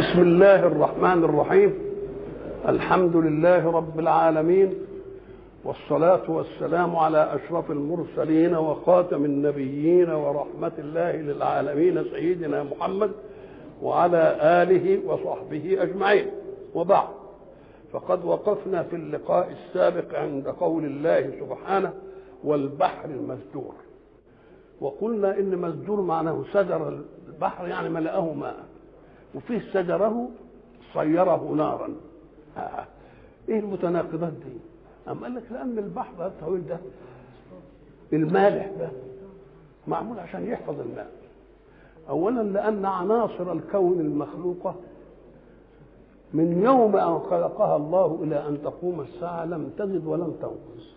بسم الله الرحمن الرحيم الحمد لله رب العالمين والصلاة والسلام على أشرف المرسلين وخاتم النبيين ورحمة الله للعالمين سيدنا محمد وعلى آله وصحبه أجمعين وبعد فقد وقفنا في اللقاء السابق عند قول الله سبحانه والبحر المسجور وقلنا إن مسجور معناه سجر البحر يعني ملأه ماء وفيه سجره صيره نارا آه. ايه المتناقضات دي أم قال لك لأن البحر الطويل ده المالح ده معمول عشان يحفظ الماء أولا لأن عناصر الكون المخلوقة من يوم أن خلقها الله إلى أن تقوم الساعة لم تزد ولم تنقص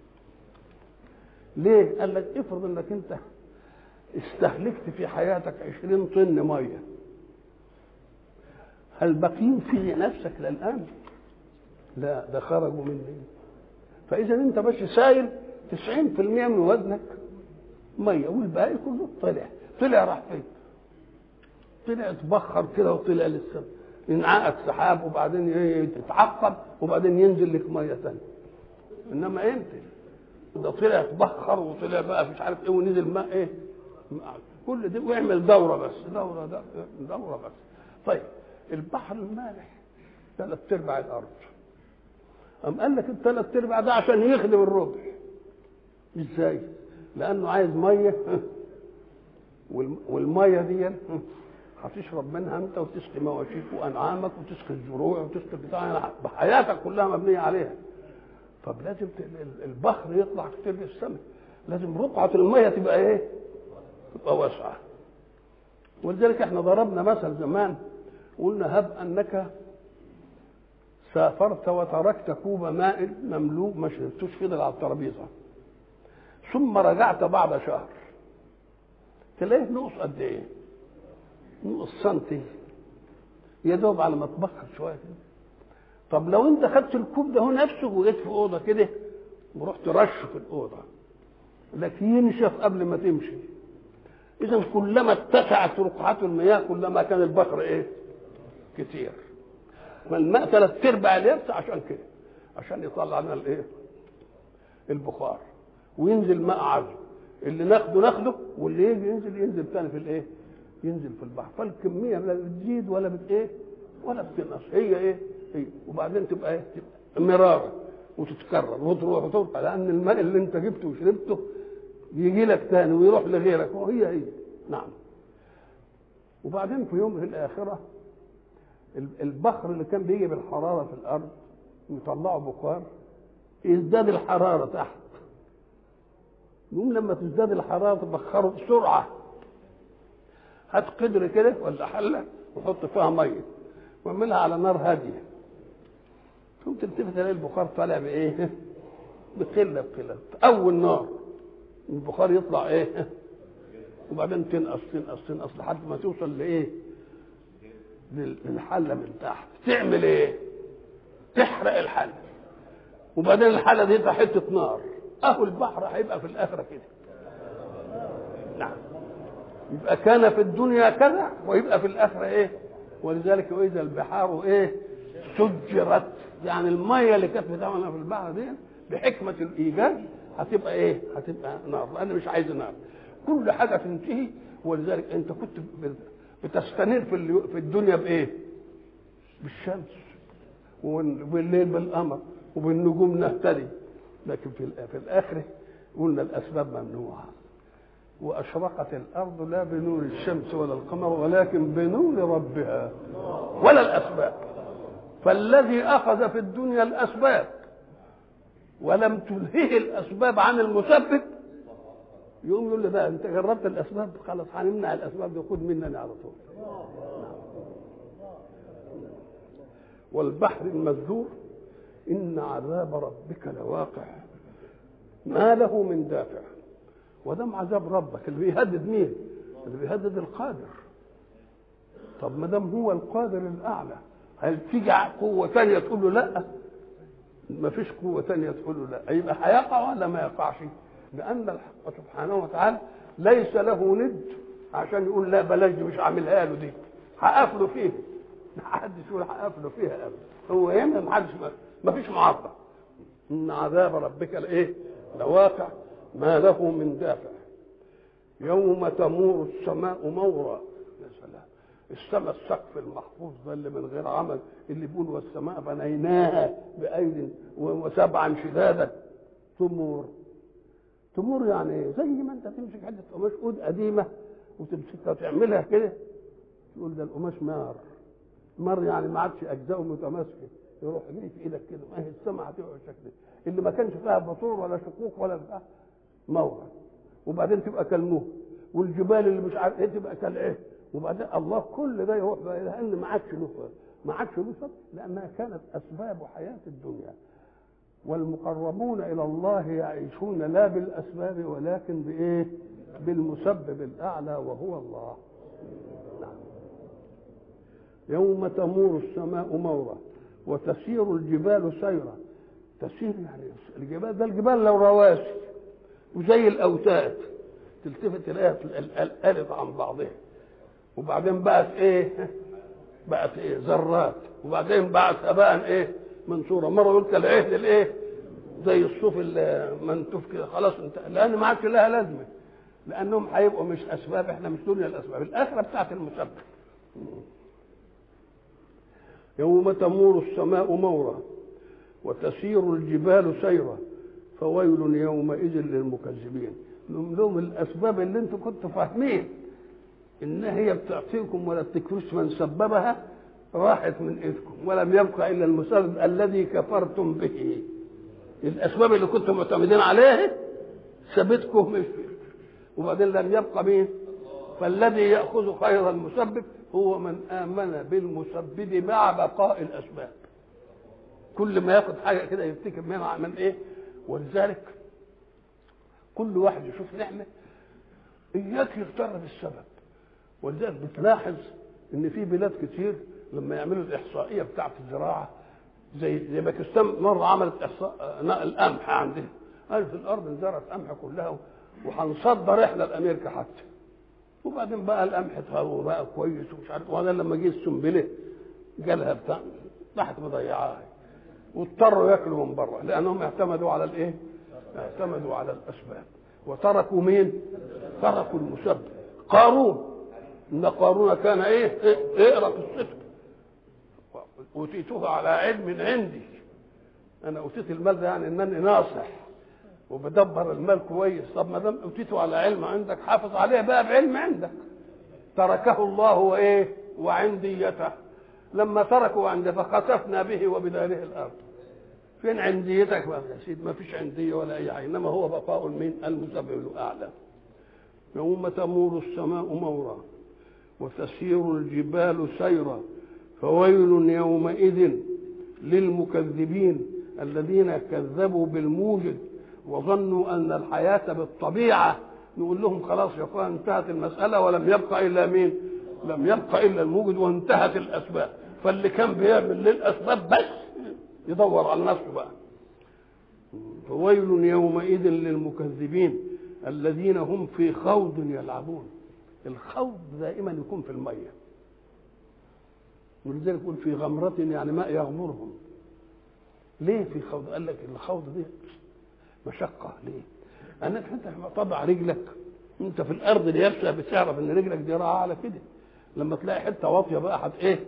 ليه؟ قال لك افرض انك انت استهلكت في حياتك عشرين طن ميه هل باقيين في نفسك للان؟ لا ده خرجوا مني فاذا انت بس سايل 90% من وزنك ميه والباقي كله طلع طلع راح فين؟ طلع اتبخر كده وطلع للسماء ينعقد سحاب وبعدين يتعقب وبعدين ينزل لك ميه ثانيه انما انت ده طلع اتبخر وطلع بقى مش عارف ايه ونزل ماء ايه كل ده ويعمل دوره بس دوره ده دوره بس طيب البحر المالح ثلاث ارباع الارض قام قال لك الثلاث ارباع ده عشان يخدم الربع ازاي؟ لانه عايز ميه والميه دي هتشرب منها انت وتسقي مواشيك وانعامك وتسقي الزروع وتسقي بتاع حياتك كلها مبنيه عليها طب لازم البحر يطلع كتير للسماء لازم رقعة المية تبقى ايه؟ تبقى واسعة ولذلك احنا ضربنا مثل زمان قلنا هب انك سافرت وتركت كوب ماء مملوء ما شربتوش فضل على الترابيزه ثم رجعت بعد شهر تلاقيه نقص قد ايه؟ نقص سنتي يا دوب على ما تبخر شويه كده طب لو انت خدت الكوب ده هو نفسه وجيت في اوضه كده ورحت رشه في الاوضه لك ينشف قبل ما تمشي اذا كلما اتسعت رقعات المياه كلما كان البحر ايه كتير فالماء ثلاث ارباع اليابس عشان كده عشان يطلع لنا الايه البخار وينزل ماء عذب اللي ناخده ناخده واللي يجي ينزل ينزل تاني في الايه ينزل في البحر فالكميه لا بتزيد ولا بت ايه ولا بتنقص هي ايه هي وبعدين تبقى ايه تبقى مراره وتتكرر وتروح وترجع لان الماء اللي انت جبته وشربته يجي لك تاني ويروح لغيرك وهي هي نعم وبعدين في يوم في الاخره البخر اللي كان بيجي بالحراره في الارض ويطلعوا بخار يزداد الحراره تحت يقوم لما تزداد الحراره تبخره بسرعه هات قدر كده ولا حله وحط فيها ميه واعملها على نار هاديه ثم تلتفت تلاقي البخار طالع بايه؟ بقله بقله اول نار البخار يطلع ايه؟ وبعدين تنقص تنقص تنقص لحد ما توصل لايه؟ للحله من تحت تعمل ايه؟ تحرق الحله وبعدين الحله دي حته نار اهو البحر هيبقى في الاخره كده نعم يبقى كان في الدنيا كذا ويبقى في الاخره ايه؟ ولذلك واذا البحار ايه؟ سجرت يعني الميه اللي كانت بتعمل في البحر دي بحكمه الايجاد هتبقى ايه؟ هتبقى نار لان مش عايز نار كل حاجه تنتهي ولذلك انت كنت بتستنير في في الدنيا بايه؟ بالشمس وبالليل بالقمر وبالنجوم نهتدي لكن في في الاخره قلنا الاسباب ممنوعه واشرقت الارض لا بنور الشمس ولا القمر ولكن بنور ربها ولا الاسباب فالذي اخذ في الدنيا الاسباب ولم تلهه الاسباب عن المسبب يقوم يقول لي بقى انت جربت الاسباب خلاص هنمنع الاسباب دي خد مننا على طول والبحر المسجور ان عذاب ربك لواقع ما له من دافع ودم عذاب ربك اللي بيهدد مين اللي بيهدد القادر طب ما دام هو القادر الاعلى هل تيجي قوه ثانيه تقول له لا ما فيش قوه ثانيه تقول له لا يبقى هيقع ولا ما يقعش لان الحق سبحانه وتعالى ليس له ند عشان يقول لا بلاش دي مش هعملها له دي هقفله فيه ما حدش يقول هقفله فيها ابدا هو هنا ما حدش ما فيش معارضه ان عذاب ربك الايه لواقع ما له من دافع يوم تمور السماء مورا يا سلام السماء السقف المحفوظ ده اللي من غير عمل اللي بيقول والسماء بنيناها بأيد وسبعا شدادا تمور تمور يعني ايه؟ زي ما انت تمسك حته قماش قد قديمه وتمسكها وتعملها كده تقول ده القماش مار مر يعني ما عادش اجزاءه متماسكه يروح جاي في ايدك كده ما هي السماء هتبقى بالشكل اللي ما كانش فيها بطور ولا شقوق ولا بتاع مورا وبعدين تبقى كالموه والجبال اللي مش عارف ايه تبقى كالايه وبعدين الله كل ده يروح بقى الى ان ما عادش له ما عادش له سبب لانها كانت اسباب حياه الدنيا والمقربون الى الله يعيشون لا بالاسباب ولكن بايه بالمسبب الاعلى وهو الله نعم. يوم تمور السماء مورا وتسير الجبال سيرا تسير يعني الجبال ده الجبال لو رواسي وزي الاوتاد تلتفت تلاقيها الالف عن بعضها وبعدين بقت ايه بقت ايه ذرات وبعدين بقت هباء ايه منصوره مره يقول كالعهد الايه زي الصوف المنتوف كده خلاص انت لان ما عادش لها لازمه لانهم هيبقوا مش اسباب احنا مش دنيا الاسباب الاخره بتاعت المسبب يوم تمور السماء مورا وتسير الجبال سيرا فويل يومئذ للمكذبين لهم الاسباب اللي انتم كنتوا فاهمين ان هي بتعطيكم ولا بتكفرش من سببها راحت من ايدكم ولم يبقى الا المسبب الذي كفرتم به الاسباب اللي كنتم معتمدين عليها سابتكم مش وبعدين لم يبقى مين فالذي ياخذ خير المسبب هو من امن بالمسبب مع بقاء الاسباب كل ما ياخذ حاجه كده يفتكر منها من ايه ولذلك كل واحد يشوف نعمه اياك يغتر بالسبب ولذلك بتلاحظ ان في بلاد كتير لما يعملوا الاحصائيه بتاعه الزراعه زي زي باكستان مره عملت احصاء القمح عندها قالت الارض انزرعت قمح كلها وهنصدر احنا لامريكا حتى وبعدين بقى القمح اتهوى بقى كويس ومش عارف وبعدين لما جه السنبله جالها بتاع راحت مضيعاها واضطروا ياكلوا من بره لانهم اعتمدوا على الايه؟ اعتمدوا على الاسباب وتركوا مين؟ تركوا المسبب قارون ان قارون كان ايه؟ اقرا في الصدق اوتيته على علم عندي انا اوتيت المال ده يعني انني ناصح وبدبر المال كويس طب ما دام اوتيته على علم عندك حافظ عليه بقى بعلم عندك تركه الله وايه وعنديته لما تركوا عنده فخسفنا به وبداره الارض فين عنديتك بقى يا سيدي ما فيش عنديه ولا اي حاجه انما هو بقاء من المسبب الاعلى يوم تمور السماء مورا وتسير الجبال سيرا فويل يومئذ للمكذبين الذين كذبوا بالموجد وظنوا ان الحياه بالطبيعه نقول لهم خلاص يا اخوان انتهت المساله ولم يبقى الا مين؟ لم يبقى الا الموجد وانتهت الاسباب فاللي كان بيعمل للاسباب بس يدور على نفسه بقى فويل يومئذ للمكذبين الذين هم في خوض يلعبون الخوض دائما يكون في الميه ولذلك يقول في غمرة يعني ماء يغمرهم ليه في خوض قال لك الخوض دي مشقة ليه انك انت طبع رجلك انت في الارض اليابسة بتعرف ان رجلك دي راحة على كده لما تلاقي حتة واطية بقى هت ايه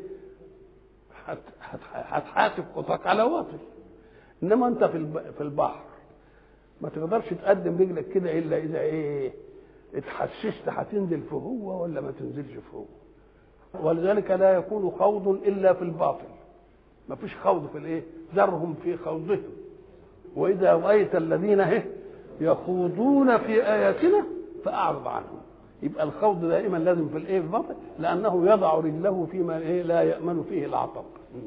هتحاسب خطاك على واطي انما انت في في البحر ما تقدرش تقدم رجلك كده الا اذا ايه اتحسست هتنزل في هو ولا ما تنزلش في هو ولذلك لا يكون خوض الا في الباطل ما فيش خوض في الايه ذرهم في خوضهم واذا رايت الذين هه يخوضون في اياتنا فاعرض عنهم يبقى الخوض دائما لازم في الايه في الباطل لانه يضع رجله فيما إيه لا يامن فيه العطب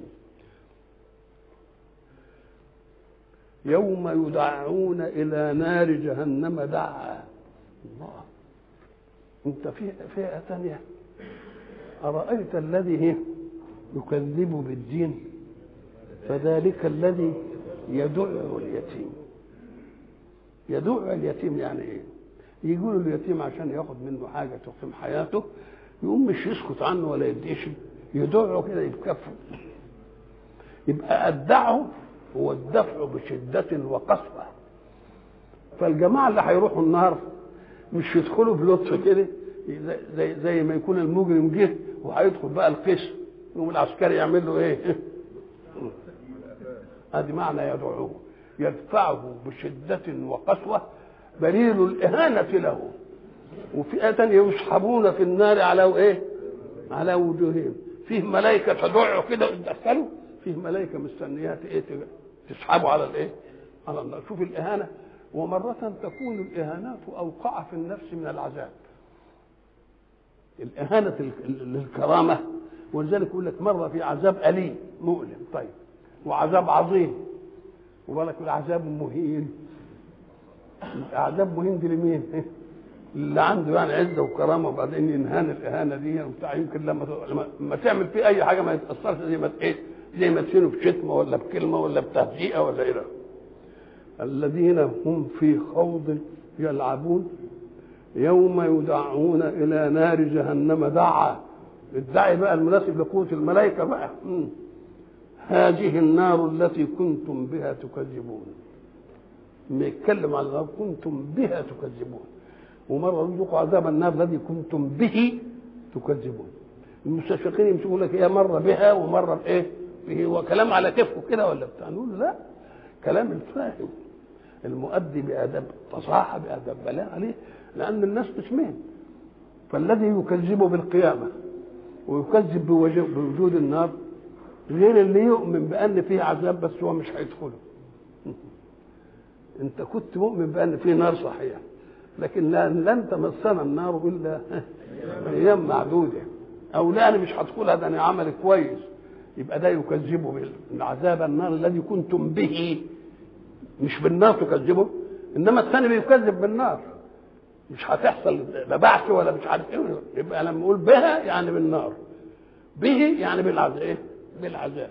يوم يدعون الى نار جهنم دعا الله انت في فئه ثانيه ارايت الذي يكذب بالدين فذلك الذي يدع اليتيم يدع اليتيم يعني ايه يقولوا اليتيم عشان ياخد منه حاجه تقيم حياته يقوم مش يسكت عنه ولا يديش يدعوا كده يتكفوا يبقى الدعو هو الدفع بشدة وقسوة فالجماعة اللي هيروحوا النار مش يدخلوا بلطف كده زي, زي, زي ما يكون المجرم جه وهيدخل بقى القسم يقوم العسكري يعمل له ايه؟ هذه معنى يدعوه يدفعه بشدة وقسوة دليل الإهانة له وفي آية تانية يسحبون في النار على إيه؟ على وجوههم فيه ملائكة تدعوا كده وتدخلوا فيه ملائكة مستنيات إيه تسحبوا على الإيه؟ على النار شوف الإهانة ومرة تكون الإهانات أوقع في النفس من العذاب الإهانة للكرامة ولذلك يقول لك مرة في عذاب أليم مؤلم طيب وعذاب عظيم وبالك العذاب مهين عذاب مهين دي لمين؟ اللي عنده يعني عزه وكرامه وبعدين ينهان الاهانه دي وبتاع يمكن لما لما تعمل فيه اي حاجه ما يتاثرش زي ما ايه زي ما تشيله بشتمه ولا بكلمه ولا بتهزيئه ولا ايه الذين هم في خوض يلعبون يوم يدعون الى نار جهنم دعا الدعي بقى المناسب لقوه الملائكه بقى م. هذه النار التي كنتم بها تكذبون ما يتكلم على النار كنتم بها تكذبون ومره يذوقوا عذاب النار الذي كنتم به تكذبون المستشرقين يمسكوا لك هي مره بها ومره بايه؟ به وكلام على كيفه كده ولا بتاع نقول لا كلام الفاهم المؤدي بادب فصاحه بادب بلاغ عليه لان الناس قسمين فالذي يكذب بالقيامه ويكذب بوجود النار غير اللي يؤمن بان فيه عذاب بس هو مش هيدخله انت كنت مؤمن بان فيه نار صحيح لكن لن تمسنا النار الا ايام معدوده او لا انا مش هدخلها ده انا عمل كويس يبقى ده يكذبه بالعذاب النار الذي كنتم به مش بالنار تكذبه انما الثاني بيكذب بالنار مش هتحصل لا بعث ولا مش عارف ايه يبقى لما نقول بها يعني بالنار به يعني بالعذاب ايه بالعذاب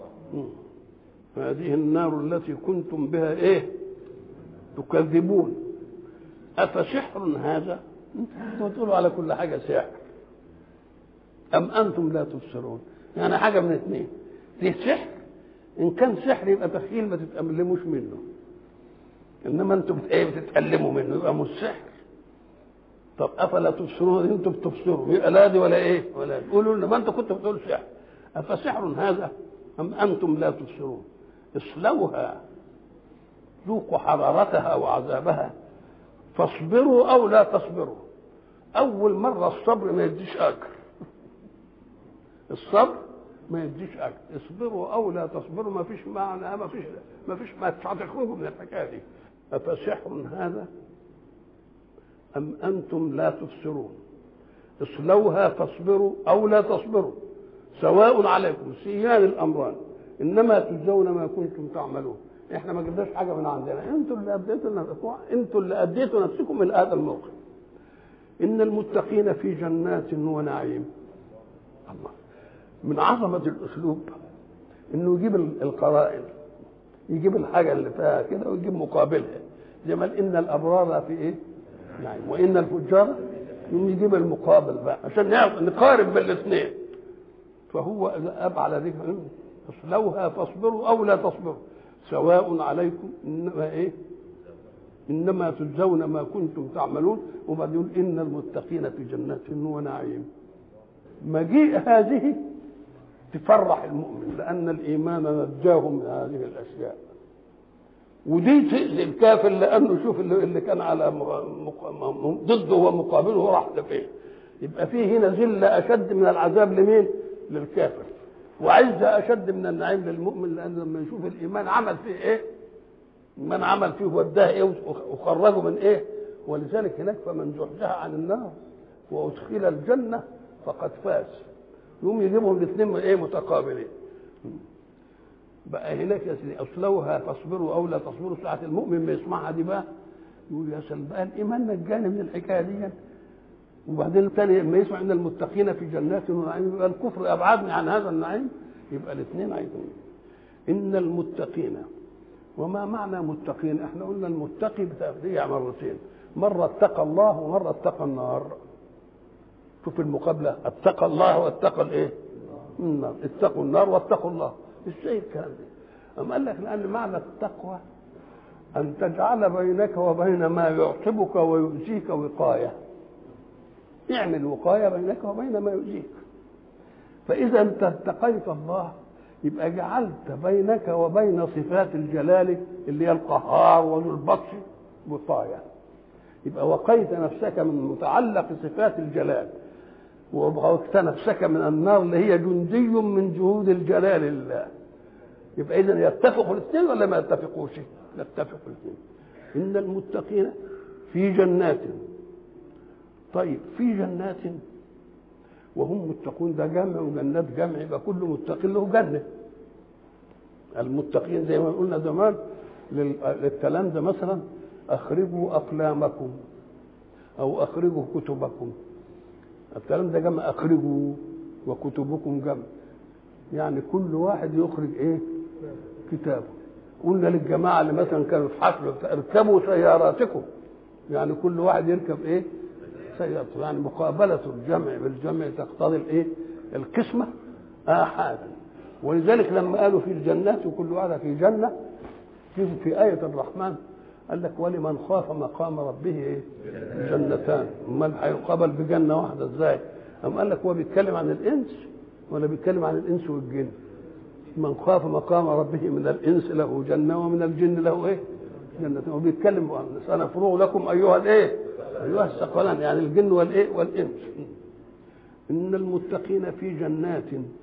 هذه النار التي كنتم بها ايه تكذبون أفسحر هذا انتم تقولوا على كل حاجة سحر أم أنتم لا تبصرون يعني حاجة من اثنين دي سحر إن كان سحر يبقى تخيل ما تتألموش منه إنما أنتم إيه بتتألموا منه يبقى مش سحر طب أفلا تبصرون أنتم بتبصروا يبقى لا دي ولا إيه ولا تقولوا لنا ما أنتم كنتوا بتقولوا سحر أفسحر هذا أم أنتم لا تبصرون اصلوها ذوقوا حرارتها وعذابها فاصبروا او لا تصبروا اول مره الصبر ما يديش اجر الصبر ما يديش اجر اصبروا او لا تصبروا ما فيش معنى ما فيش ما فيش ما هتخرجوا من الحكايه دي افسحر هذا ام انتم لا تبصرون اصلوها فاصبروا او لا تصبروا سواء عليكم سيان الامران انما تجزون ما كنتم تعملون احنا ما جبناش حاجه من عندنا انتوا اللي اديتوا انتوا اللي اديتوا نفسكم الى هذا الموقف ان المتقين في جنات ونعيم الله من عظمه الاسلوب انه يجيب القرائن يجيب الحاجه اللي فيها كده ويجيب مقابلها زي ما ان الابرار في ايه نعيم وان الفجار يقوم يجيب المقابل بقى عشان نقارن بين الاثنين فهو اب على ذكر اصلوها فاصبروا او لا تصبروا سواء عليكم انما ايه انما تجزون ما كنتم تعملون وبعدين ان المتقين في جنات ونعيم مجيء هذه تفرح المؤمن لان الايمان نجاه من هذه الاشياء ودي تأذي الكافر لانه شوف اللي, اللي كان على ضده ومقابله راح لفين يبقى فيه هنا ذله اشد من العذاب لمين؟ للكافر وعزة أشد من النعيم للمؤمن لأنه لما يشوف الإيمان عمل فيه إيه؟ الإيمان عمل فيه وداه إيه وخرجه من إيه؟ ولذلك هناك فمن زحزح عن النار وأدخل الجنة فقد فاز يقوم يجيبهم الاثنين إيه متقابلين بقى هناك يا سيدي أصلوها فاصبروا أو لا تصبروا ساعة المؤمن ما يسمعها دي بقى يقول يا سلام بقى الإيمان نجاني من الحكاية دي وبعدين الثاني لما يسمع ان المتقين في جنات ونعيم يبقى الكفر ابعدني عن هذا النعيم يبقى الاثنين عايزين ان المتقين وما معنى متقين احنا قلنا المتقي بتأديها مرتين مرة اتقى الله ومرة اتقى النار شوف المقابلة اتقى الله واتقى الايه من النار اتقوا النار واتقوا الله ازاي الكلام ده أم قال لك لأن معنى التقوى أن تجعل بينك وبين ما يعصبك ويؤذيك وقاية اعمل وقاية بينك وبين ما يؤذيك فإذا أنت اتقيت الله يبقى جعلت بينك وبين صفات الجلال اللي هي القهار وذو البطش وقاية يبقى وقيت نفسك من متعلق صفات الجلال ووقيت نفسك من النار اللي هي جندي من جهود الجلال لله يبقى اذا يتفقوا الاثنين ولا ما يتفقوش؟ يتفقوا الاثنين ان المتقين في جنات طيب في جنات وهم متقون ده جمع وجنات جمع يبقى كل متقي له جنه المتقين زي ما قلنا زمان للكلام ده مثلا اخرجوا اقلامكم او اخرجوا كتبكم الكلام ده جمع اخرجوا وكتبكم جمع يعني كل واحد يخرج ايه كتابه قلنا للجماعه اللي مثلا كانوا في حفل اركبوا سياراتكم يعني كل واحد يركب ايه سيارته يعني مقابله الجمع بالجمع تقتضي الايه القسمه احادا ولذلك لما قالوا في الجنات وكل واحد في جنه في في آية الرحمن قال لك ولمن خاف مقام ربه ايه؟ جنتان امال هيقابل بجنه واحده ازاي؟ أم قال لك هو بيتكلم عن الانس ولا بيتكلم عن الانس والجن؟ من خاف مقام ربه من الانس له جنه ومن الجن له ايه؟ جنة وبيتكلم سنفرغ لكم ايها الايه؟ ايها الثقلان يعني الجن والايه؟ والانس ان المتقين في جنات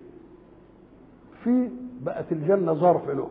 في بقت الجنه ظرف له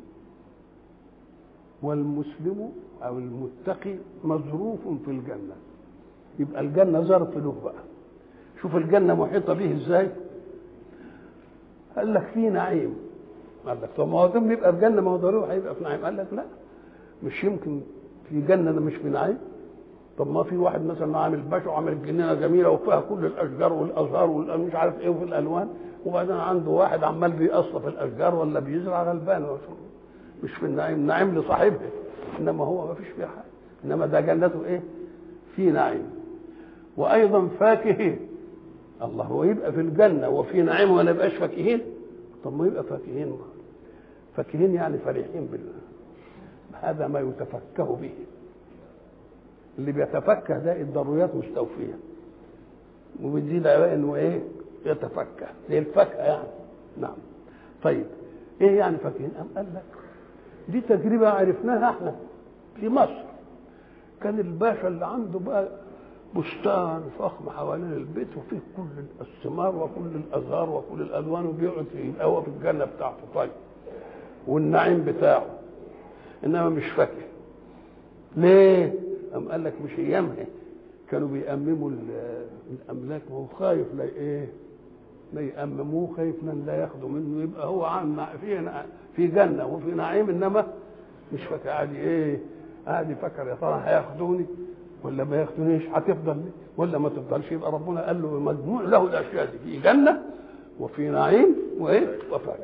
والمسلم او المتقي مظروف في الجنه يبقى الجنه ظرف له بقى شوف الجنه محيطه به ازاي قال لك في نعيم قال لك طب ما هو دم يبقى في جنه ما هو ضروري هيبقى في نعيم قال لك لا مش يمكن في جنه مش في نعيم طب ما في واحد مثلا عامل باشا وعامل جنينه جميله وفيها كل الاشجار والازهار والمش عارف ايه وفي الالوان وبعدين عنده واحد عمال بيقصف الاشجار ولا بيزرع غلبان مش في النعيم نعيم لصاحبه انما هو ما فيش فيها حاجه انما ده جنته ايه في نعيم وايضا فاكهين الله هو يبقى في الجنه وفي نعيم ولا يبقاش فاكهين طب ما يبقى فاكهين فاكهين يعني فرحين بالله هذا ما يتفكه به اللي بيتفكه ده الضروريات مستوفيه وبتزيد على انه ايه يتفكه زي الفاكهه يعني نعم طيب ايه يعني فاكهين ام قال لك دي تجربه عرفناها احنا في مصر كان الباشا اللي عنده بقى بستان فخم حوالين البيت وفيه كل الثمار وكل الازهار وكل الالوان وبيقعد فيه هو في الجنه بتاعته طيب والنعيم بتاعه انما مش فاكهه ليه؟ قام قال لك مش ايامها كانوا بيأمموا الاملاك وهو خايف لا ايه؟ لا يأمموه خايف من لا ياخدوا منه يبقى هو عن في في جنه وفي نعيم انما مش فاكر قاعد ايه؟ قاعد يفكر يا ترى هياخدوني ولا ما ياخدونيش هتفضل لي ولا ما تفضلش يبقى ربنا قال له مجموع له الاشياء دي في جنه وفي نعيم وايه؟ وفاكهه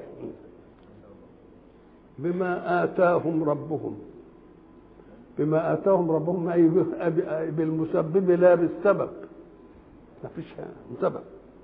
بما آتاهم ربهم بما آتاهم ربهم أي بالمسبب لا بالسبب ما فيش سبب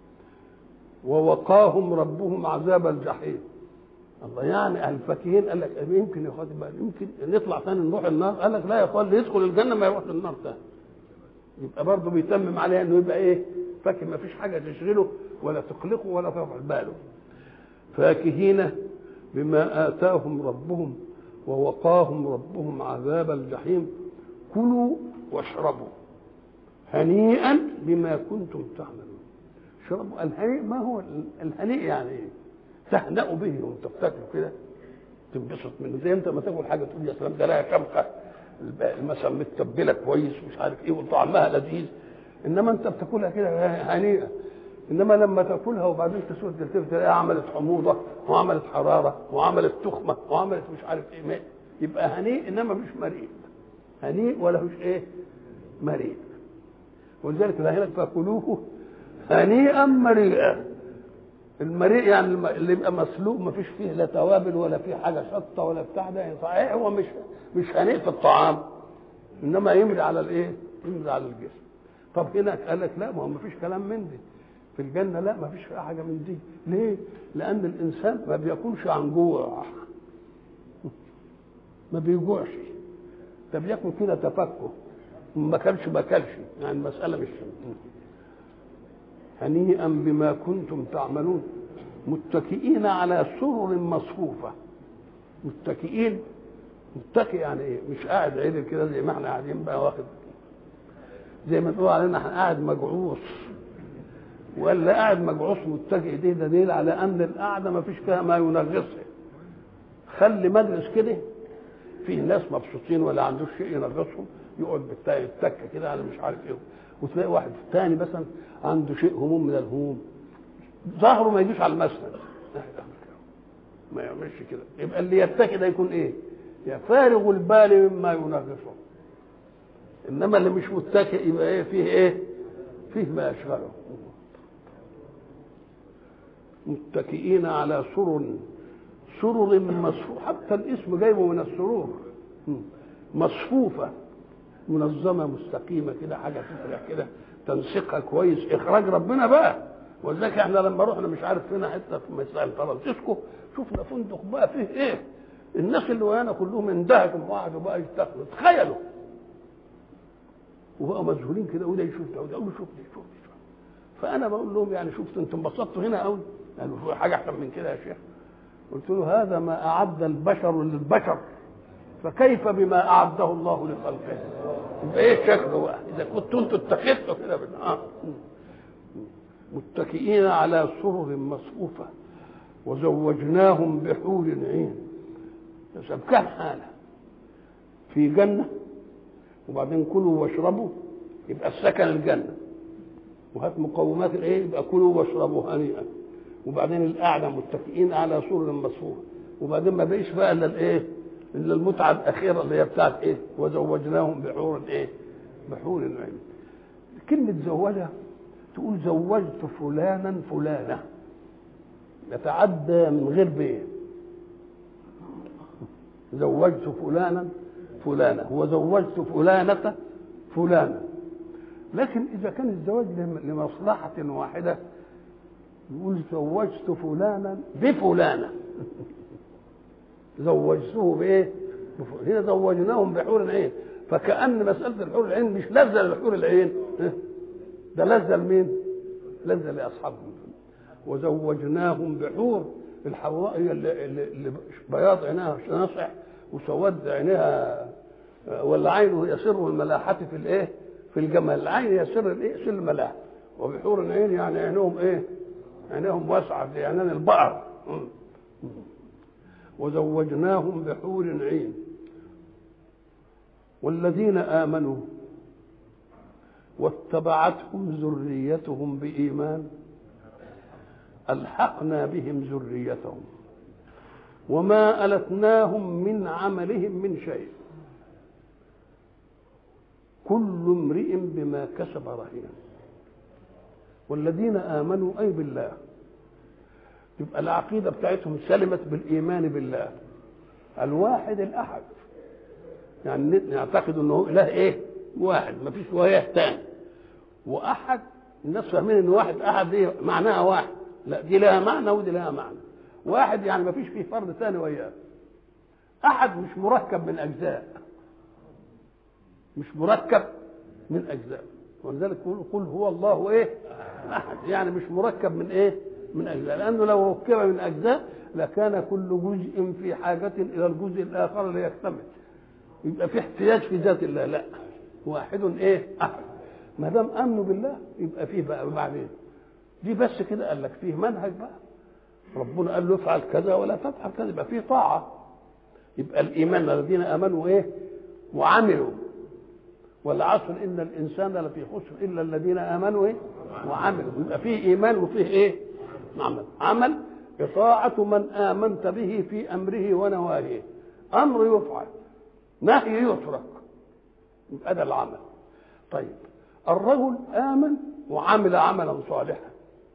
ووقاهم ربهم عذاب الجحيم الله يعني الفاكهين قال لك يمكن يا اخواتي يمكن نطلع ثاني نروح النار قال لك لا يا اخوان اللي يدخل الجنه ما يروح للنار ثاني يبقى برضه بيتمم عليها انه يبقى ايه فاكه ما فيش حاجه تشغله ولا تقلقه ولا ترفع باله فاكهين بما آتاهم ربهم ووقاهم ربهم عذاب الجحيم كلوا واشربوا هنيئا بما كنتم تعملون اشربوا الهنيء ما هو الهنيء يعني ايه؟ تهنأوا به وانت بتاكله كده تنبسط منه زي انت ما تاكل حاجه تقول يا سلام ده لها كمخه مثلا متبله كويس ومش عارف ايه وطعمها لذيذ انما انت بتاكلها كده هنيئه انما لما تاكلها وبعدين تسود تلتفت تلاقيها عملت حموضه وعملت حراره وعملت تخمه وعملت مش عارف ايه ماء يبقى هنيء انما مش مريء هنيء ولا مش ايه مريء ولذلك هنا فكلوه هنيئا مريئا المريء يعني اللي يبقى مسلوق ما فيش فيه لا توابل ولا فيه حاجه شطه ولا بتاع ده صحيح هو مش مش هنيء في الطعام انما يمري على الايه؟ يمري على الجسم طب هنا قال لك لا ما هو ما فيش كلام من دي في الجنه لا ما فيش فيها حاجه من دي ليه لان الانسان ما بيكونش عن جوع ما بيجوعش ده بياكل كده تفكه ما كلش ما كلش يعني المساله مش هنيئا بما كنتم تعملون متكئين على سرر مصفوفه متكئين متكئ يعني ايه مش قاعد عدل كده زي ما احنا قاعدين بقى واخد زي ما تقول علينا احنا قاعد مجعوص ولا قاعد مجعوص متكئ دي دليل على ان القعده ما فيش فيها ما ينغصها خلي مجلس كده فيه ناس مبسوطين ولا عندوش شيء ينغصهم يقعد بالتاي التكه كده على مش عارف ايه وتلاقي واحد تاني مثلا عنده شيء هموم من الهموم ظهره ما يجيش على المسند ما يعملش كده يبقى اللي يتكي ده يكون ايه؟ يا فارغ البال مما ينغصه انما اللي مش متكئ يبقى ايه فيه ايه؟ فيه ما يشغله متكئين على سرر سرر مصفوفة حتى الاسم جايبه من السرور مصفوفة منظمة مستقيمة كده حاجة تفرح كده تنسيقها كويس إخراج ربنا بقى ولذلك احنا لما رحنا مش عارف فين حتة في مثلا فرانسيسكو شفنا فندق بقى فيه ايه الناس اللي ويانا كلهم اندهكوا وقعدوا بقى يستقبلوا تخيلوا وبقوا مذهولين كده وده يشوف ده وده يقول له شوف دي شوف دي شوف فانا بقول لهم يعني شفتوا انتم انبسطتوا هنا قوي قالوا في حاجه احسن من كده يا شيخ قلت له هذا ما اعد البشر للبشر فكيف بما اعده الله لخلقه يبقى ايه شكله بقى اذا كنتوا انتوا اتخذتوا كده بال- اه متكئين على سرر مصفوفه وزوجناهم بحور عين طب كم حاله في جنه وبعدين كلوا واشربوا يبقى السكن الجنه وهات مقومات الايه يبقى كلوا واشربوا هنيئا وبعدين القعده متكئين على سرر مصفوفه وبعدين ما بقيش بقى الا الايه الا المتعه الاخيره اللي هي بتاعت ايه وزوجناهم بحور ايه بحور عين كلمه زوجها تقول زوجت فلانا فلانه يتعدى من غير بيه زوجت فلانا فلانة وزوجت فلانة فلانة لكن إذا كان الزواج لم- لمصلحة واحدة يقول زوجت فلانا بفلانة زوجته بإيه؟ بف- هنا زوجناهم بحور العين فكأن مسألة الحور العين مش لذة لحور العين ده لذة لمين؟ لذة لأصحابهم وزوجناهم بحور الحواء هي اللي, اللي اللي بياض عينها ناصع وسواد عينها آه، ولا عينه يسر الملاحة في الايه؟ في الجمال، العين يسر الايه؟ سر الملاحة وبحور العين يعني عينهم ايه؟ عينهم واسعة زي عينان البقر مم. وزوجناهم بحور عين والذين آمنوا واتبعتهم ذريتهم بإيمان ألحقنا بهم ذريتهم وما ألتناهم من عملهم من شيء كل امرئ بما كسب رهين والذين آمنوا أي بالله يبقى العقيدة بتاعتهم سلمت بالإيمان بالله الواحد الأحد يعني نعتقد أنه إله إيه واحد ما فيش وإله تاني وأحد الناس فاهمين ان واحد احد دي معناها واحد لا دي لها معنى ودي لها معنى واحد يعني ما فيش فيه فرد ثاني وياه احد مش مركب من اجزاء مش مركب من اجزاء ولذلك يقول قل هو الله ايه احد يعني مش مركب من ايه من اجزاء لانه لو ركب من اجزاء لكان كل جزء في حاجه الى الجزء الاخر ليكتمل يبقى في احتياج في ذات الله لا واحد ايه احد ما دام امنوا بالله يبقى فيه بقى بعدين دي بس كده قال لك فيه منهج بقى ربنا قال له افعل كذا ولا تفعل كذا يبقى فيه طاعه يبقى الايمان الذين امنوا ايه وعملوا والعصر ان الانسان لفي خسر الا الذين امنوا ايه وعملوا يبقى فيه ايمان وفيه ايه عمل عمل اطاعه من امنت به في امره ونواهيه امر يفعل نهي يترك يبقى ده العمل طيب الرجل آمن وعمل عملا صالحا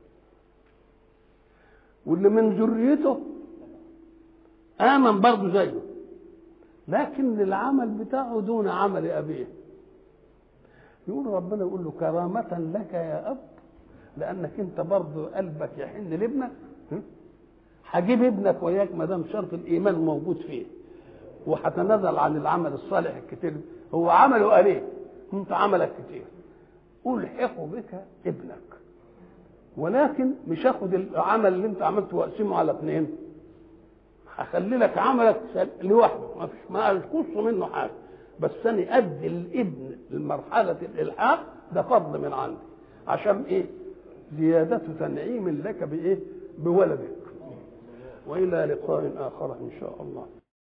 واللي من ذريته آمن برضه زيه لكن العمل بتاعه دون عمل أبيه يقول ربنا يقول له كرامة لك يا أب لانك انت برضه قلبك يحن لابنك ها؟ هجيب ابنك وياك ما دام شرط الايمان موجود فيه وهتنازل عن العمل الصالح الكتير هو عمله قليل انت عملك كتير الحق بك ابنك ولكن مش هاخد العمل اللي انت عملته واقسمه على اثنين هخلي لك عملك لوحده ما فيش ما القص منه حاجه بس انا ادي الابن لمرحله الالحاق ده فضل من عندي عشان ايه زياده تنعيم لك بايه بولدك والى لقاء اخر ان شاء الله